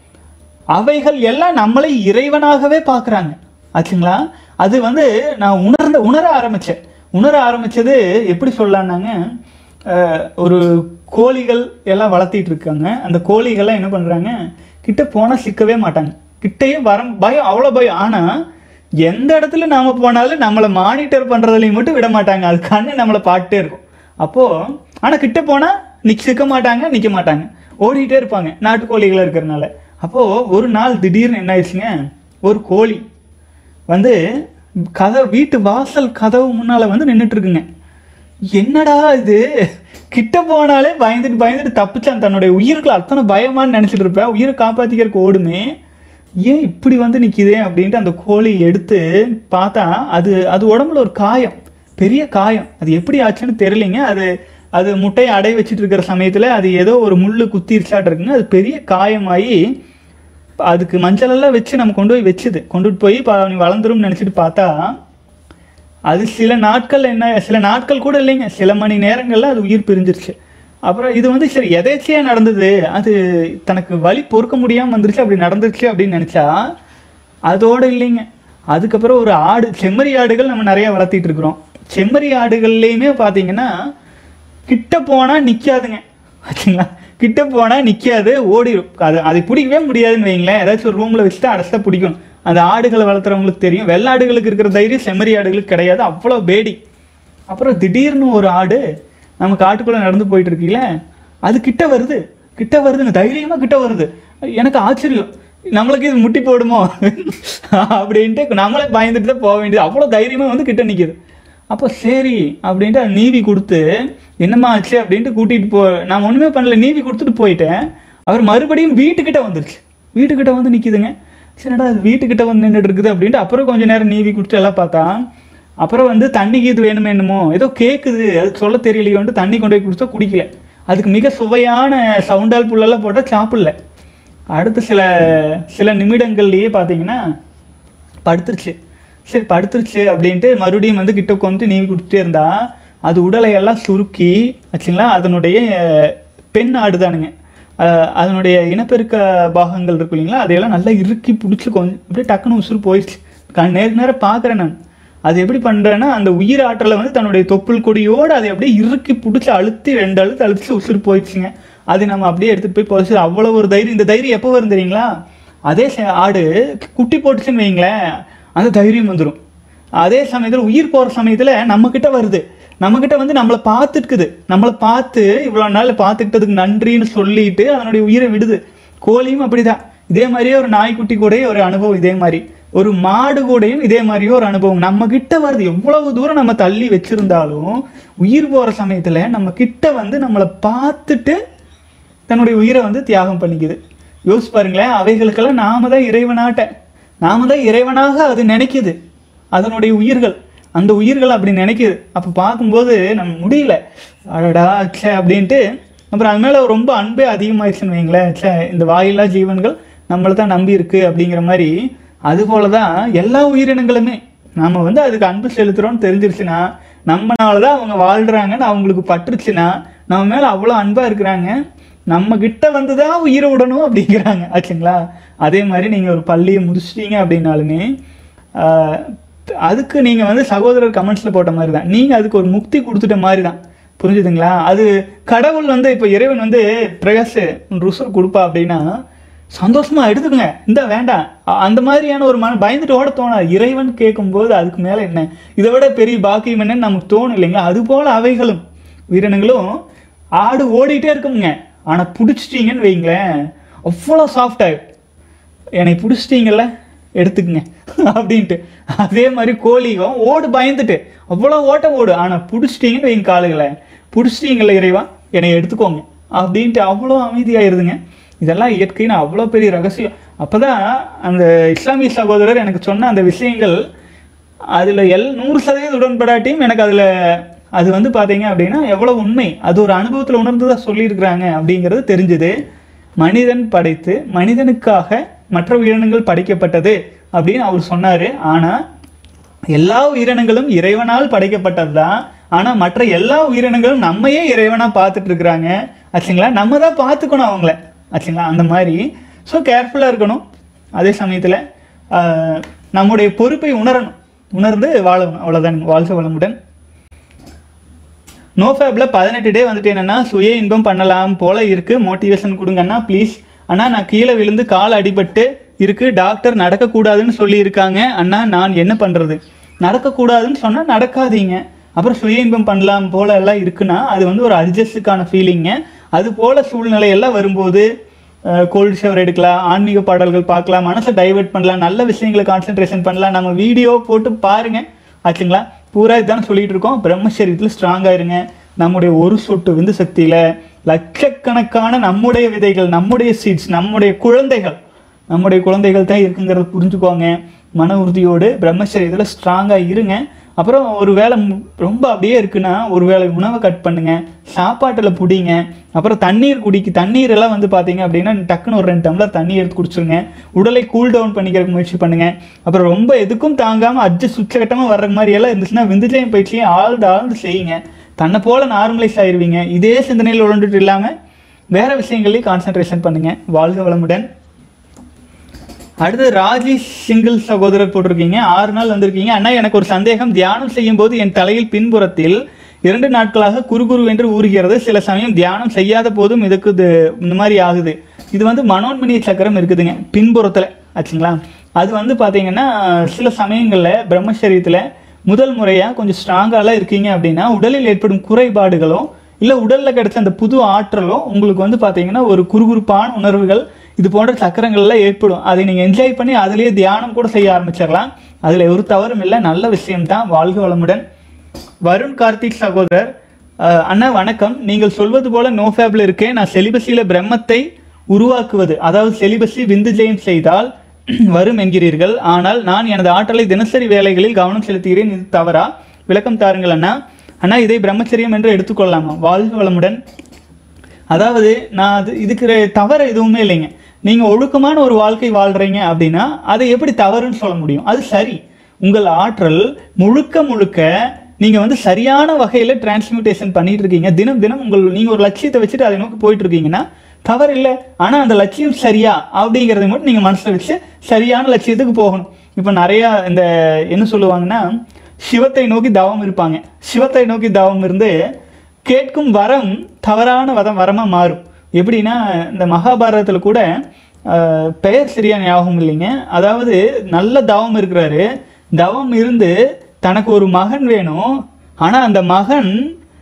அவைகள் எல்லாம் நம்மளை இறைவனாகவே பார்க்குறாங்க ஆச்சுங்களா அது வந்து நான் உணர்ந்த உணர ஆரம்பிச்சேன் உணர ஆரம்பிச்சது எப்படி சொல்லலாம்னாங்க அஹ், ஒரு கோழிகள் எல்லாம் வளர்த்திட்டு இருக்காங்க அந்த கோழிகள்லாம் என்ன பண்றாங்க கிட்ட போனா சிக்கவே மாட்டாங்க கிட்டயே வர பயம் அவ்வளோ பயம் ஆனா எந்த இடத்துல நாம போனாலும் நம்மளை மானிட்டர் பண்றதுலையும் மட்டும் விட மாட்டாங்க அது கண்ணு நம்மளை பார்த்துட்டே இருக்கும் அப்போ ஆனா கிட்ட போனா நிக்க சிக்க மாட்டாங்க நிக்க மாட்டாங்க ஓடிட்டே இருப்பாங்க நாட்டுக்கோழிகளா இருக்கிறனால அப்போ ஒரு நாள் திடீர்னு என்ன ஆயிடுச்சுங்க ஒரு கோழி வந்து கதவு வீட்டு வாசல் கதவு முன்னால வந்து நின்றுட்டு இருக்குங்க என்னடா இது கிட்ட போனாலே பயந்துட்டு பயந்துட்டு தப்பிச்சான் தன்னுடைய உயிருக்கு அத்தனை பயமான்னு நினைச்சிட்டு இருப்பேன் உயிரை காப்பாத்திக்கிறதுக்கு ஓடுமே ஏன் இப்படி வந்து நிக்குதே அப்படின்ட்டு அந்த கோழி எடுத்து பார்த்தா அது அது உடம்புல ஒரு காயம் பெரிய காயம் அது எப்படி ஆச்சுன்னு தெரியலைங்க அது அது முட்டையை அடை வச்சிட்டு இருக்கிற சமயத்துல அது ஏதோ ஒரு முள்ளு குத்திருச்சாட்டு இருக்குங்க அது பெரிய காயமாகி அதுக்கு மஞ்சள் எல்லாம் வச்சு நம்ம கொண்டு போய் வச்சுது கொண்டுட்டு போய் பா- நீ வளர்ந்துரும்னு நினைச்சிட்டு பார்த்தா அது சில நாட்கள் என்ன சில நாட்கள் கூட இல்லைங்க சில மணி நேரங்கள்ல அது உயிர் பிரிஞ்சிருச்சு அப்புறம் இது வந்து சரி எதேச்சியா நடந்தது அது தனக்கு வலி பொறுக்க முடியாம வந்துருச்சு அப்படி நடந்துருச்சு அப்படின்னு நினைச்சா அதோட இல்லைங்க அதுக்கப்புறம் ஒரு ஆடு செம்மறி ஆடுகள் நம்ம நிறைய வளர்த்திட்டு இருக்கிறோம் செம்மறி ஆடுகள்லையுமே பார்த்தீங்கன்னா கிட்ட போனா நிக்காதுங்க ஆச்சுங்களா கிட்ட போனா நிக்காது ஓடிடும் அது அதை பிடிக்கவே முடியாதுன்னு வைங்களேன் ஏதாச்சும் ஒரு ரூம்ல வச்சுட்டு அடைச்சா பிடிக்கும் அந்த ஆடுகளை வளர்த்துறவங்களுக்கு தெரியும் வெள்ளாடுகளுக்கு இருக்கிற தைரியம் செம்மறி ஆடுகளுக்கு கிடையாது அவ்வளோ பேடி அப்புறம் திடீர்னு ஒரு ஆடு நம்ம காட்டுக்குள்ள நடந்து போயிட்டு இருக்கீங்களே அது கிட்ட வருது கிட்ட வருதுங்க தைரியமா கிட்ட வருது எனக்கு ஆச்சரியம் நம்மளுக்கு இது முட்டி போடுமோ அப்படின்ட்டு நம்மளே பயந்துட்டு தான் போக வேண்டியது அவ்வளோ தைரியமா வந்து கிட்ட நிக்குது அப்போ சரி அப்படின்ட்டு அது நீவி கொடுத்து என்னம்மா ஆச்சு அப்படின்ட்டு கூட்டிட்டு போ நான் ஒண்ணுமே பண்ணல நீவி கொடுத்துட்டு போயிட்டேன் அவர் மறுபடியும் வீட்டுக்கிட்ட வந்துருச்சு வீட்டுக்கிட்ட வந்து நிக்குதுங்க சரிடா அது வீட்டுக்கிட்ட வந்து நின்றுட்டு இருக்குது அப்படின்ட்டு அப்புறம் கொஞ்ச நேரம் நீவி கொடுத்து எல்லாம் பார்த்தா அப்புறம் வந்து தண்ணி இது வேணுமே என்னமோ ஏதோ கேட்குது அதுக்கு சொல்ல தெரியலையோன்ட்டு தண்ணி கொண்டு போய் கொடுத்தா குடிக்கல அதுக்கு மிக சுவையான சவுண்டால் புல்லெல்லாம் போட்டால் சாப்பிடல அடுத்த சில சில நிமிடங்கள்லயே பார்த்தீங்கன்னா படுத்துருச்சு சரி படுத்துருச்சு அப்படின்ட்டு மறுபடியும் வந்து கிட்ட உட்காந்து நீவி கொடுத்துட்டே இருந்தா அது உடலை எல்லாம் சுருக்கி ஆச்சுங்களா அதனுடைய பெண் ஆடுதானுங்க அஹ் அதனுடைய இனப்பெருக்க பாகங்கள் இருக்கு இல்லைங்களா அதையெல்லாம் நல்லா இறுக்கி பிடிச்சி கொஞ்சம் அப்படியே டக்குன்னு உசுறு போயிடுச்சு கண் நேருக்கு நேரம் பார்க்குறேன் நான் அது எப்படி பண்ணுறேன்னா அந்த உயிர் ஆற்றலை வந்து தன்னுடைய தொப்புள் கொடியோடு அதை அப்படியே இறுக்கி பிடிச்சி அழுத்தி ரெண்டு அழுத்து அழுத்தி உசுறு போயிடுச்சுங்க அது நம்ம அப்படியே எடுத்துட்டு போய் புதைச்சு அவ்வளோ ஒரு தைரியம் இந்த தைரியம் எப்போ வரும் தெரியுங்களா அதே ச- ஆடு குட்டி போட்டுச்சுன்னு வைங்களேன் அந்த தைரியம் வந்துடும் அதே சமயத்தில் உயிர் போகிற சமயத்தில் நம்ம கிட்ட வருது நம்ம கிட்ட வந்து நம்மளை பார்த்துட்டுக்குது நம்மளை பார்த்து இவ்வளோ நாள் பார்த்துக்கிட்டதுக்கு நன்றின்னு சொல்லிட்டு அதனுடைய உயிரை விடுது கோழியும் அப்படிதான் இதே மாதிரியே ஒரு நாய்க்குட்டி கூடயே ஒரு அனுபவம் இதே மாதிரி ஒரு மாடு கூடயும் இதே மாதிரியே ஒரு அனுபவம் நம்ம கிட்ட வருது எவ்வளவு தூரம் நம்ம தள்ளி வச்சிருந்தாலும் உயிர் போகிற சமயத்தில் நம்ம கிட்ட வந்து நம்மளை பார்த்துட்டு தன்னுடைய உயிரை வந்து தியாகம் பண்ணிக்குது யோசிச்சு பாருங்களேன் அவைகளுக்கெல்லாம் நாம தான் இறைவனாட்ட நாம தான் இறைவனாக அது நினைக்குது அதனுடைய உயிர்கள் அந்த உயிர்கள் அப்படி நினைக்குது அப்போ பார்க்கும்போது நம்ம முடியல அடடா ச்சே அப்படின்ட்டு அப்புறம் அது மேலே ரொம்ப அன்பே அதிகமாயிடுச்சுன்னு வைங்களேன் ச்சே இந்த வாயில்லா ஜீவன்கள் நம்மளை தான் நம்பி இருக்கு அப்படிங்கிற மாதிரி அதுபோல தான் எல்லா உயிரினங்களுமே நாம வந்து அதுக்கு அன்பு செலுத்துறோம்னு தெரிஞ்சிருச்சுன்னா நம்மனால தான் அவங்க வாழ்றாங்கன்னு அவங்களுக்கு பட்டுருச்சுன்னா நம்ம மேல அவ்வளோ அன்பா இருக்கிறாங்க நம்ம கிட்ட வந்து தான் உயிரை விடணும் அப்படிங்கிறாங்க ஆச்சுங்களா அதே மாதிரி நீங்க ஒரு பள்ளியை முடிச்சிட்டீங்க அப்படின்னாலுமே ஆஹ், அதுக்கு நீங்க வந்து சகோதரர் கமெண்ட்ஸ்ல போட்ட மாதிரி தான் நீங்க அதுக்கு ஒரு முக்தி கொடுத்துட்ட மாதிரி தான் புரிஞ்சுதுங்களா அது கடவுள் வந்து இப்போ இறைவன் வந்து பிரகாஷ் ருசுர் கொடுப்பா அப்படின்னா சந்தோஷமா எடுத்துக்கங்க இந்த வேண்டாம் அ- அந்த மாதிரியான ஒரு மன பயந்துட்டு ஓட தோணாது இறைவன் கேட்கும்போது அதுக்கு மேல என்ன இதை விட பெரிய பாக்கியம் என்னன்னு நமக்கு தோணும் இல்லைங்களா அது போல அவைகளும் உயிரினங்களும் ஆடு ஓடிட்டே இருக்குங்க ஆனா பிடிச்சிட்டீங்கன்னு வைங்களேன் அவ்வளோ சாஃப்ட் ஆகும் என்னை பிடிச்சிட்டீங்கல்ல எடுத்துக்கங்க அப்படின்ட்டு அதே மாதிரி கோழியும் ஓடு பயந்துட்டு அவ்வளோ ஓட்டம் ஓடு ஆனால் பிடிச்சிட்டீங்கன்னு வைங்க காலுகளை பிடிச்சிட்டீங்கல்ல இறைவா என்னை எடுத்துக்கோங்க அப்படின்ட்டு அவ்வளோ அமைதியாயிருதுங்க இதெல்லாம் இயற்கைன்னு அவ்வளோ பெரிய ரகசியம் அப்பதான் அந்த இஸ்லாமிய சகோதரர் எனக்கு சொன்ன அந்த விஷயங்கள் அதில் எல் நூறு சதவீத உடன்படாட்டியும் எனக்கு அதில் அது வந்து பார்த்தீங்க அப்படின்னா எவ்வளோ உண்மை அது ஒரு அனுபவத்தில் உணர்ந்து தான் சொல்லியிருக்கிறாங்க அப்படிங்கிறது தெரிஞ்சுது மனிதன் படைத்து மனிதனுக்காக மற்ற உயிரினங்கள் படைக்கப்பட்டது அப்படின்னு அவர் சொன்னார் ஆனால் எல்லா உயிரினங்களும் இறைவனால் படைக்கப்பட்டது தான் ஆனால் மற்ற எல்லா உயிரினங்களும் நம்மையே இறைவனாக பார்த்துட்டு இருக்கிறாங்க ஆச்சுங்களா நம்ம தான் பார்த்துக்கணும் அவங்கள ஆச்சுங்களா அந்த மாதிரி ஸோ கேர்ஃபுல்லாக இருக்கணும் அதே சமயத்தில் நம்முடைய பொறுப்பை உணரணும் உணர்ந்து வாழணும் அவ்வளோதான் வாழ்க்கை வளமுடன் நோஃபேப்ல பதினெட்டு டே வந்துட்டு என்னன்னா சுய இன்பம் பண்ணலாம் போல இருக்கு மோட்டிவேஷன் கொடுங்கண்ணா ப்ளீஸ் அண்ணா நான் கீழே விழுந்து கால் அடிபட்டு இருக்கு டாக்டர் நடக்கக்கூடாதுன்னு சொல்லி இருக்காங்க அண்ணா நான் என்ன பண்றது நடக்கக்கூடாதுன்னு சொன்னா நடக்காதீங்க அப்புறம் சுய இன்பம் பண்ணலாம் போல எல்லாம் இருக்குன்னா அது வந்து ஒரு அட்ஜஸ்டுக்கான ஃபீலிங்க அது போல சூழ்நிலை எல்லாம் வரும்போது கோல்டு ஷவர் எடுக்கலாம் ஆன்மீக பாடல்கள் பார்க்கலாம் மனசை டைவர்ட் பண்ணலாம் நல்ல விஷயங்களை கான்சென்ட்ரேஷன் பண்ணலாம் நம்ம வீடியோ போட்டு பாருங்க ஆச்சுங்களா பூரா இதுதான் சொல்லிட்டு இருக்கோம் பிரம்மச்சரியத்தில் ஸ்ட்ராங்காக இருங்க நம்முடைய ஒரு சொட்டு விந்து சக்தியில லட்சக்கணக்கான நம்முடைய விதைகள் நம்முடைய சீட்ஸ் நம்முடைய குழந்தைகள் நம்முடைய குழந்தைகள் தான் இருக்குங்கிறத புரிஞ்சுக்கோங்க மன உறுதியோடு பிரம்மச்சரியத்தில் ஸ்ட்ராங்காக இருங்க அப்புறம் ஒரு வேளை மு- ரொம்ப அப்படியே இருக்குன்னா ஒரு வேளை உணவை கட் பண்ணுங்க சாப்பாட்டில் புடிங்க அப்புறம் தண்ணீர் குடிக்கு தண்ணீர் எல்லாம் வந்து பார்த்தீங்க அப்படின்னா டக்குன்னு ஒரு ரெண்டு டம்ளர் தண்ணி எடுத்து குடிச்சிருங்க உடலை கூல் டவுன் பண்ணிக்கிறதுக்கு முயற்சி பண்ணுங்க அப்புறம் ரொம்ப எதுக்கும் தாங்காமல் அட்ஜஸ்ட் உச்சகட்டமாக வர்ற மாதிரி எல்லாம் இருந்துச்சுன்னா விந்துஜயம் பயிற்சியும் ஆழ்ந்து ஆழ்ந்து செய்யுங்க தன்னை போல நார்மலைஸ் ஆயிருவீங்க இதே சிந்தனையில் உழண்டுட்டு இல்லாமல் வேற விஷயங்களையும் கான்சென்ட்ரேஷன் பண்ணுங்க வாழ்க வளமுடன் அடுத்து ராஜி சிங்கிள் சகோதரர் போட்டிருக்கீங்க ஆறு நாள் வந்திருக்கீங்க அண்ணா எனக்கு ஒரு சந்தேகம் தியானம் செய்யும் போது என் தலையில் பின்புறத்தில் இரண்டு நாட்களாக குறுகுரு என்று ஊறுகிறது சில சமயம் தியானம் செய்யாத போதும் இதுக்கு இது இந்த மாதிரி ஆகுது இது வந்து மனோன்மணிய சக்கரம் இருக்குதுங்க பின்புறத்தில் ஆச்சுங்களா அது வந்து பார்த்தீங்கன்னா சில சமயங்களில் பிரம்மச்சரியத்தில் முதல் முறையாக கொஞ்சம் ஸ்ட்ராங்காலாம் இருக்கீங்க அப்படின்னா உடலில் ஏற்படும் குறைபாடுகளும் இல்லை உடலில் கிடைச்ச அந்த புது ஆற்றலும் உங்களுக்கு வந்து பார்த்தீங்கன்னா ஒரு குறுகுறுப்பான உணர்வுகள் இது போன்ற சக்கரங்கள்லாம் ஏற்படும் அதை நீங்கள் என்ஜாய் பண்ணி அதுலேயே தியானம் கூட செய்ய ஆரம்பிச்சிடலாம் அதில் ஒரு தவறும் இல்லை நல்ல விஷயம்தான் வாழ்க வளமுடன் வருண் கார்த்திக் சகோதரர் அஹ், அண்ணா வணக்கம் நீங்கள் சொல்வது போல நோஃபேப்ல இருக்கேன் நான் செலிபஸியில் பிரம்மத்தை உருவாக்குவது அதாவது செலிபஸி விந்து ஜெயம் செய்தால் வரும் என்கிறீர்கள் ஆனால் நான் எனது ஆற்றலை தினசரி வேலைகளில் கவனம் செலுத்துகிறேன் இது தவறா விளக்கம் தாருங்கள் அண்ணா அண்ணா இதை பிரம்மச்சரியம் என்று எடுத்துக்கொள்ளலாமா வாழ்க வளமுடன் அதாவது நான் அது இதுக்கு ரெ- தவறு எதுவுமே இல்லைங்க நீங்க ஒழுக்கமான ஒரு வாழ்க்கை வாழ்றீங்க அப்படின்னா அதை எப்படி தவறுன்னு சொல்ல முடியும் அது சரி உங்கள் ஆற்றல் முழுக்க முழுக்க நீங்க வந்து சரியான வகையில டிரான்ஸ்மியூட்டேஷன் பண்ணிட்டு இருக்கீங்க தினம் தினம் உங்கள் நீங்க ஒரு லட்சியத்தை வச்சுட்டு அதை நோக்கி போயிட்டு இருக்கீங்கன்னா தவறு இல்லை ஆனா அந்த லட்சியம் சரியா அப்படிங்கறத மட்டும் நீங்க மனசுல வச்சு சரியான லட்சியத்துக்கு போகணும் இப்போ நிறைய இந்த என்ன சொல்லுவாங்கன்னா சிவத்தை நோக்கி தவம் இருப்பாங்க சிவத்தை நோக்கி தவம் இருந்து கேட்கும் வரம் தவறான வரம் வரமா மாறும் எப்படின்னா இந்த மகாபாரதத்தில் கூட ஆஹ், பெயர் சரியா ஞாபகம் இல்லைங்க அதாவது நல்ல தவம் இருக்கிறாரு தவம் இருந்து தனக்கு ஒரு மகன் வேணும் ஆனா அந்த மகன்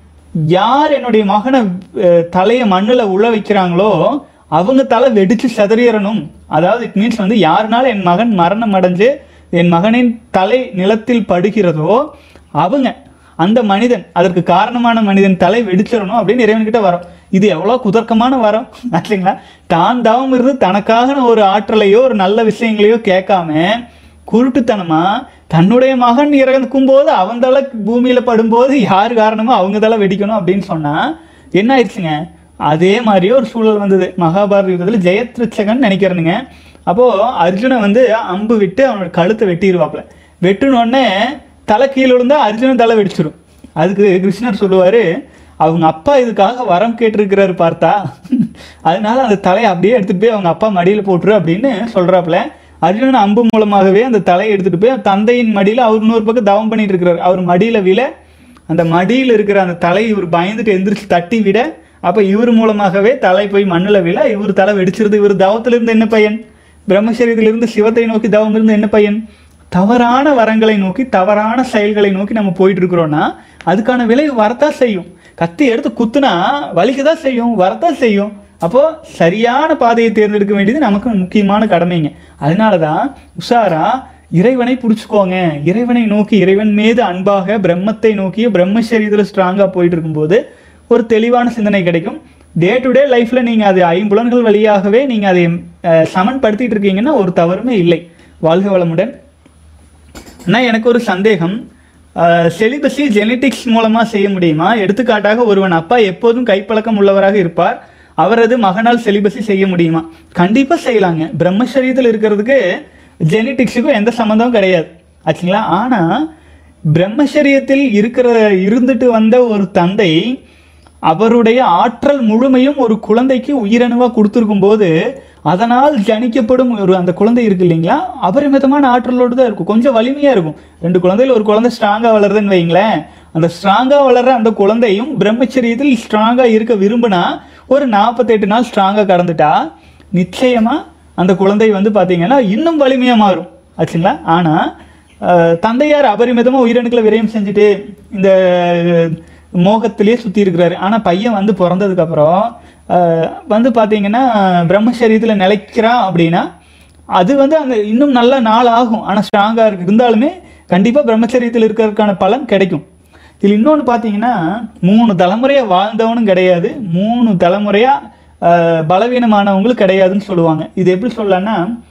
யார் என்னுடைய மகனை அஹ், தலையை மண்ணில் உள்ள வைக்கிறாங்களோ அவங்க தலை வெடிச்சு செதறிடணும் அதாவது இட் மீன்ஸ் வந்து யாருனால என் மகன் மரணம் அடைஞ்சு என் மகனின் தலை நிலத்தில் படுகிறதோ அவங்க அந்த மனிதன் அதற்கு காரணமான மனிதன் தலை வெடிச்சிடணும் அப்படின்னு இறைவன்கிட்ட வரும் இது எவ்வளோ குதர்க்கமான வரம் ஆச்சுங்களா தான் தவம் இருந்து தனக்காக ஒரு ஆற்றலையோ ஒரு நல்ல விஷயங்களையோ கேட்காம குருட்டுத்தனமா தன்னுடைய மகன் இறக்கும் போது அவன் தலை பூமியில படும்போது யார் காரணமோ அவங்க தலை வெடிக்கணும் அப்படின்னு சொன்னா என்ன ஆயிடுச்சுங்க அதே மாதிரியே ஒரு சூழல் வந்தது மகாபாரத யுத்தத்தில் ஜெயத்ரிச்சகன் நினைக்கிறேனுங்க அப்போ அர்ஜுனன் வந்து அம்பு விட்டு அவனோட கழுத்தை வெட்டிடுவாப்ல வெட்டுனோடனே தலை கீழே விழுந்தா அர்ஜுனன் தலை வெடிச்சிடும் அதுக்கு கிருஷ்ணர் சொல்லுவாரு அவங்க அப்பா இதுக்காக வரம் கேட்டிருக்கிறாரு பார்த்தா அதனால அந்த தலையை அப்படியே எடுத்துட்டு போய் அவங்க அப்பா மடியில போட்டுரு அப்படின்னு சொல்றாப்புல அர்ஜுனன் அம்பு மூலமாகவே அந்த தலையை எடுத்துட்டு போய் தந்தையின் மடியில அவர் இன்னொரு பக்கம் தவம் பண்ணிட்டு இருக்கிறார் அவர் மடியில விழ அந்த மடியில் இருக்கிற அந்த தலை இவர் பயந்துட்டு எந்திரிச்சு தட்டி விட அப்ப இவர் மூலமாகவே தலை போய் மண்ணுல விழ இவர் தலை வெடிச்சிருது இவர் தவத்திலிருந்து என்ன பையன் பிரம்மச்சரியத்திலிருந்து சிவத்தை நோக்கி தவம் இருந்து என்ன பையன் தவறான வரங்களை நோக்கி தவறான செயல்களை நோக்கி நம்ம போயிட்டு இருக்கிறோம்னா அதுக்கான விளைவு வரத்தான் செய்யும் கத்தி எடுத்து குத்துனா வலிக்கதான் செய்யும் வரத்தான் செய்யும் அப்போ சரியான பாதையை தேர்ந்தெடுக்க வேண்டியது நமக்கு முக்கியமான கடமைங்க அதனாலதான் உஷாரா இறைவனை பிடிச்சுக்கோங்க இறைவனை நோக்கி இறைவன் மீது அன்பாக பிரம்மத்தை நோக்கிய பிரம்மச்சரியத்தில் ஸ்ட்ராங்காக போயிட்டு இருக்கும்போது ஒரு தெளிவான சிந்தனை கிடைக்கும் டே டு டே லைஃப்ல நீங்க அது ஐம்புலன்கள் வழியாகவே நீங்க அதை அஹ், சமன்படுத்திட்டு இருக்கீங்கன்னா ஒரு தவறுமே இல்லை வாழ்க வளமுடன் அண்ணா எனக்கு ஒரு சந்தேகம் செலிபஸி ஜெனட்டிக்ஸ் மூலமா செய்ய முடியுமா எடுத்துக்காட்டாக ஒருவன் அப்பா எப்போதும் கைப்பழக்கம் உள்ளவராக இருப்பார் அவரது மகனால் செலிபஸி செய்ய முடியுமா கண்டிப்பா செய்யலாங்க பிரம்மச்சரியத்தில் இருக்கிறதுக்கு ஜெனட்டிக்ஸுக்கும் எந்த சம்மந்தமும் கிடையாது ஆச்சுங்களா ஆனா பிரம்மச்சரியத்தில் இருக்கிற இருந்துட்டு வந்த ஒரு தந்தை அவருடைய ஆற்றல் முழுமையும் ஒரு குழந்தைக்கு உயிரணுவா கொடுத்துருக்கும் போது அதனால் ஜனிக்கப்படும் ஒரு அந்த குழந்தை இருக்கு இல்லைங்களா அபரிமிதமான ஆற்றலோடு தான் இருக்கும் கொஞ்சம் வலிமையா இருக்கும் ரெண்டு குழந்தையில ஒரு குழந்தை ஸ்ட்ராங்கா வளருதுன்னு வைங்களேன் அந்த ஸ்ட்ராங்கா வளர்ற அந்த குழந்தையும் பிரம்மச்சரியத்தில் ஸ்ட்ராங்கா இருக்க விரும்பினா ஒரு நாற்பத்தெட்டு நாள் ஸ்ட்ராங்கா கடந்துட்டா நிச்சயமா அந்த குழந்தை வந்து பாத்தீங்கன்னா இன்னும் வலிமையா மாறும் ஆச்சுங்களா ஆனா அஹ், தந்தையார் அபரிமிதமா உயிரணுக்களை விரயம் செஞ்சுட்டு இந்த மோகத்திலேயே சுத்தி இருக்கிறாரு ஆனா பையன் வந்து பிறந்ததுக்கு அப்புறம் ஆஹ் வந்து பார்த்தீங்கன்னா பிரம்மச்சரியத்தில் நிலைக்கிறான் அப்படின்னா அது வந்து அந்த இன்னும் நல்ல நாள் ஆகும் ஆனால் ஸ்ட்ராங்காக இருக்கு இருந்தாலுமே கண்டிப்பாக பிரம்மச்சரியத்தில் இருக்கிறதுக்கான பலன் கிடைக்கும் இதில் இன்னொன்று பார்த்தீங்கன்னா மூணு தலைமுறையாக வாழ்ந்தவனும் கிடையாது மூணு தலைமுறையாக பலவீனமானவங்களும் கிடையாதுன்னு சொல்லுவாங்க இது எப்படி சொல்லலாம்னா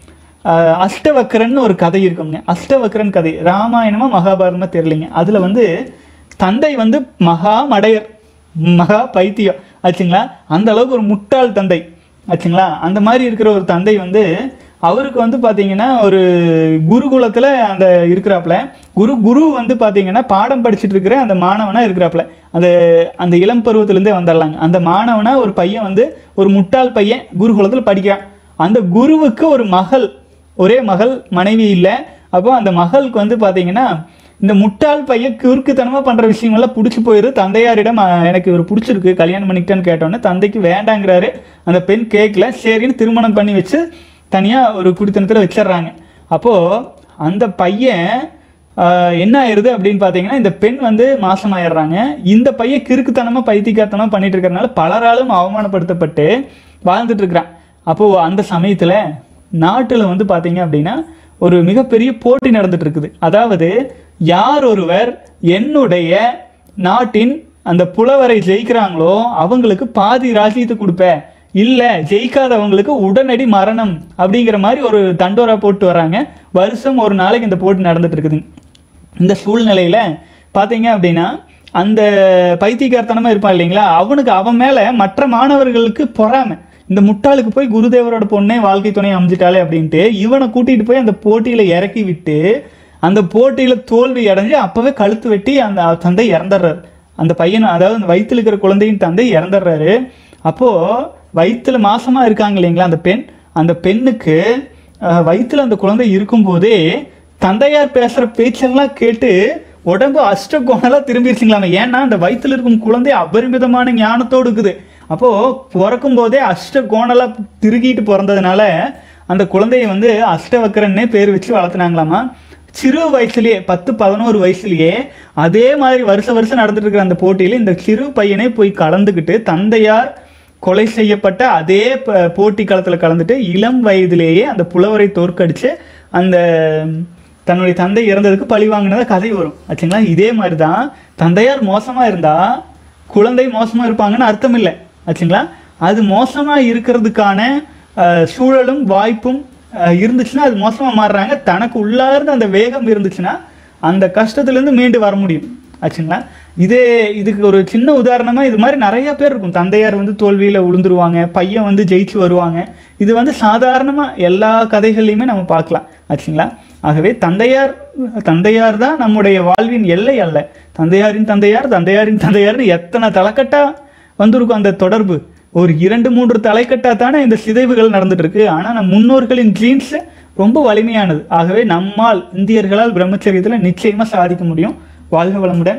ஆஹ் அஷ்டவக்கரன் ஒரு கதை இருக்குங்க அஷ்டவக்கரன் கதை ராமாயணமா மகாபாரதமா தெரியலைங்க அதில் வந்து தந்தை வந்து மகா மடையர் மகா பைத்தியம் ஆச்சுங்களா அந்த அளவுக்கு ஒரு முட்டாள் தந்தை ஆச்சுங்களா அந்த மாதிரி இருக்கிற ஒரு தந்தை வந்து அவருக்கு வந்து பார்த்தீங்கன்னா ஒரு குருகுலத்தில் அந்த இருக்கிறாப்புல குரு குரு வந்து பார்த்தீங்கன்னா பாடம் படிச்சுட்டு இருக்கிற அந்த மாணவனா இருக்கிறாப்புல அந்த அந்த இளம் பருவத்திலேருந்தே வந்துடலாங்க அந்த மாணவனா ஒரு பையன் வந்து ஒரு முட்டாள் பையன் குருகுலத்தில் படிக்கிறான் அந்த குருவுக்கு ஒரு மகள் ஒரே மகள் மனைவி இல்லை அப்போ அந்த மகளுக்கு வந்து பார்த்தீங்கன்னா இந்த முட்டாள் பையன் கிறுக்குத்தனமாக பண்ணுற விஷயங்கள்லாம் பிடிச்சி போயிரு தந்தையாரிடம் "அஹ், எனக்கு இவர் பிடிச்சிருக்கு கல்யாணம் பண்ணிக்கிட்டேன்னு கேட்டோன்னே தந்தைக்கு வேண்டாங்கிறாரு அந்த பெண் கேட்கல சரின்னு திருமணம் பண்ணி வச்சு தனியாக ஒரு குடித்தனத்தில் வச்சிடுறாங்க அப்போது அந்த பையன் ஆஹ், என்ன ஆயிருது அப்படின்னு பார்த்தீங்கன்னா இந்த பெண் வந்து மாசமாயிடுறாங்க இந்த பையன் கிறுக்குத்தனமாக பைத்தியக்காரத்தனமாக பண்ணிட்டு இருக்கறனால பலராலும் அவமானப்படுத்தப்பட்டு வாழ்ந்துட்டு இருக்கிறான் அப்போது அந்த சமயத்தில் நாட்டில் வந்து பார்த்தீங்க அப்படின்னா ஒரு மிகப்பெரிய போட்டி நடந்துட்டு இருக்குது அதாவது யார் ஒருவர் என்னுடைய நாட்டின் அந்த புலவரை ஜெயிக்கிறாங்களோ அவங்களுக்கு பாதி ராஜ்யத்தை கொடுப்பேன் இல்லை ஜெயிக்காதவங்களுக்கு உடனடி மரணம் அப்படிங்கிற மாதிரி ஒரு தண்டோரா போட்டு வராங்க வருஷம் ஒரு நாளைக்கு இந்த போட்டி நடந்துட்டு இருக்குதுங்க இந்த சூழ்நிலையில பாத்தீங்க அப்படின்னா அந்த பைத்தியக்காரத்தனமா இருப்பான் இல்லைங்களா அவனுக்கு அவன் மேல மற்ற மாணவர்களுக்கு பொறாமை இந்த முட்டாளுக்கு போய் குருதேவரோட பொண்ணே வாழ்க்கை துணை அமைஞ்சிட்டாலே அப்படின்ட்டு இவனை கூட்டிட்டு போய் அந்த போட்டியில இறக்கி விட்டு அந்த போட்டியில தோல்வி அடைஞ்சு அப்பவே கழுத்து வெட்டி அந்த தந்தை இறந்துடுறாரு அந்த பையன் அதாவது அந்த வயித்துல இருக்கிற குழந்தையின் தந்தை இறந்துடுறாரு அப்போ வயித்துல மாசமா இருக்காங்க இல்லைங்களா அந்த பெண் அந்த பெண்ணுக்கு அஹ், வயித்துல அந்த குழந்தை இருக்கும்போதே தந்தையார் பேசுற பேச்செல்லாம் கேட்டு உடம்பு அஷ்டகோணலா திரும்பிடுச்சுங்களாமே ஏன்னா அந்த வயித்துல இருக்கும் குழந்தை அபரிமிதமான ஞானத்தோடு இருக்குது அப்போ பிறக்கும் போதே அஷ்டகோணலா திருகிட்டு பிறந்ததுனால அந்த குழந்தைய வந்து அஷ்டவக்கரன்னே பேர் வச்சு வளர்த்துனாங்களாமா சிறு வயசுலயே பத்து பதினோரு வயசுலயே அதே மாதிரி வருஷ வருஷம் நடந்துட்டு இருக்கிற அந்த போட்டியில இந்த சிறு பையனே போய் கலந்துக்கிட்டு தந்தையார் கொலை செய்யப்பட்ட அதே ப- போட்டி களத்தில் கலந்துட்டு இளம் வயதிலேயே அந்த புலவரை தோற்கடிச்சு அந்த தன்னுடைய தந்தை இறந்ததுக்கு பழி வாங்கினதா கதை வரும் ஆச்சுங்களா இதே மாதிரி தான் தந்தையார் மோசமா இருந்தா குழந்தை மோசமா இருப்பாங்கன்னு அர்த்தம் இல்லை ஆச்சுங்களா அது மோசமா இருக்கிறதுக்கான அஹ், சூழலும் வாய்ப்பும் அஹ், இருந்துச்சுன்னா அது மோசமா மாறுறாங்க தனக்கு உள்ளார்ந்த அந்த வேகம் இருந்துச்சுன்னா அந்த கஷ்டத்துலேருந்து மீண்டு வர முடியும் ஆச்சுங்களா இதே இதுக்கு ஒரு சின்ன உதாரணமா இது மாதிரி நிறைய பேர் இருக்கும் தந்தையார் வந்து தோல்வியில விழுந்துருவாங்க பையன் வந்து ஜெயிச்சு வருவாங்க இது வந்து சாதாரணமா எல்லா கதைகள்லையுமே நம்ம பார்க்கலாம் ஆச்சுங்களா ஆகவே தந்தையார் தந்தையார் தான் நம்முடைய வாழ்வின் எல்லை அல்ல தந்தையாரின் தந்தையார் தந்தையாரின் தந்தையார்னு எத்தனை தலைக்கட்டா வந்திருக்கும் அந்த தொடர்பு ஒரு இரண்டு மூன்று தலைக்கட்டா தானே இந்த சிதைவுகள் நடந்துட்டு இருக்கு ஆனா நம் முன்னோர்களின் ஜீன்ஸ் ரொம்ப வலிமையானது ஆகவே நம்மால் இந்தியர்களால் பிரம்மச்சரியத்துல நிச்சயமா சாதிக்க முடியும் வாழ்க வளமுடன்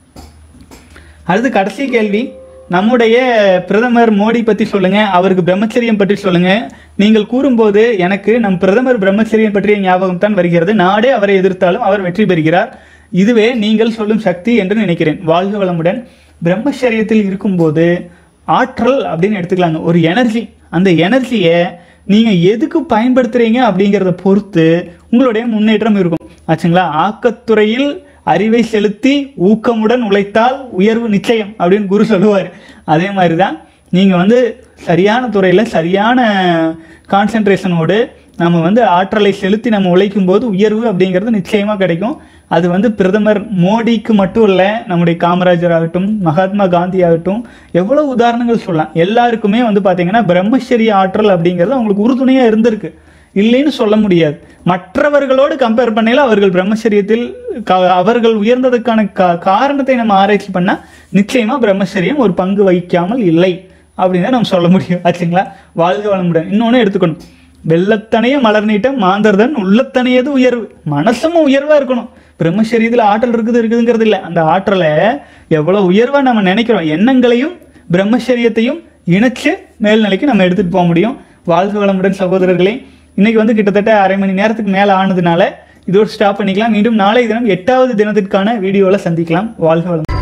அடுத்து கடைசி கேள்வி நம்முடைய பிரதமர் மோடி பத்தி சொல்லுங்க அவருக்கு பிரம்மச்சரியம் பற்றி சொல்லுங்க நீங்கள் கூறும்போது எனக்கு நம் பிரதமர் பிரம்மச்சரியம் பற்றிய ஞாபகம் தான் வருகிறது நாடே அவரை எதிர்த்தாலும் அவர் வெற்றி பெறுகிறார் இதுவே நீங்கள் சொல்லும் சக்தி என்று நினைக்கிறேன் வாழ்க வளமுடன் பிரம்மச்சரியத்தில் இருக்கும்போது ஆற்றல் அப்படின்னு எடுத்துக்கலாங்க ஒரு எனர்ஜி அந்த எனர்ஜியை நீங்க எதுக்கு பயன்படுத்துறீங்க அப்படிங்கிறத பொறுத்து உங்களுடைய முன்னேற்றம் இருக்கும் ஆச்சுங்களா ஆக்கத்துறையில் அறிவை செலுத்தி ஊக்கமுடன் உழைத்தால் உயர்வு நிச்சயம் அப்படின்னு குரு சொல்லுவார் அதே மாதிரி தான் நீங்கள் வந்து சரியான துறையில் சரியான கான்சென்ட்ரேஷனோடு நம்ம வந்து ஆற்றலை செலுத்தி நம்ம உழைக்கும் போது உயர்வு அப்படிங்கிறது நிச்சயமாக கிடைக்கும் அது வந்து பிரதமர் மோடிக்கு மட்டும் இல்லை நம்முடைய காமராஜர் ஆகட்டும் மகாத்மா காந்தி ஆகட்டும் எவ்வளோ உதாரணங்கள் சொல்லலாம் எல்லாருக்குமே வந்து பார்த்தீங்கன்னா பிரம்மச்சரிய ஆற்றல் அப்படிங்கிறது அவங்களுக்கு உறுதுணையாக இருந்திருக்கு இல்லைன்னு சொல்ல முடியாது மற்றவர்களோடு கம்பேர் பண்ணையில அவர்கள் பிரம்மச்சரியத்தில் க- அவர்கள் உயர்ந்ததுக்கான கா- காரணத்தை நம்ம ஆராய்ச்சி பண்ணா நிச்சயமா பிரம்மச்சரியம் ஒரு பங்கு வகிக்காமல் இல்லை அப்படின்னு தான் நம்ம சொல்ல முடியும் ஆச்சுங்களா வாழ்க வளமுடன் இன்னொன்னு எடுத்துக்கணும் வெள்ளத்தனைய மலர் நீட்டம் மாந்தர்தன் உள்ளத்தனையது உயர்வு மனசும் உயர்வா இருக்கணும் பிரம்மச்சரியத்தில் ஆற்றல் இருக்குது இருக்குதுங்கிறது இல்லை அந்த ஆற்றலை எவ்வளவு உயர்வா நம்ம நினைக்கிறோம் எண்ணங்களையும் பிரம்மச்சரியத்தையும் இணைச்சு மேல்நிலைக்கு நம்ம எடுத்துட்டு போக முடியும் வாழ்க வளமுடன் சகோதரர்களே இன்னைக்கு வந்து கிட்டத்தட்ட அரை மணி நேரத்துக்கு மேல ஆனதுனால இதோடு ஸ்டாப் பண்ணிக்கலாம் மீண்டும் நாளை தினம் எட்டாவது தினத்திற்கான வீடியோவில் சந்திக்கலாம் வாழ்க வளம்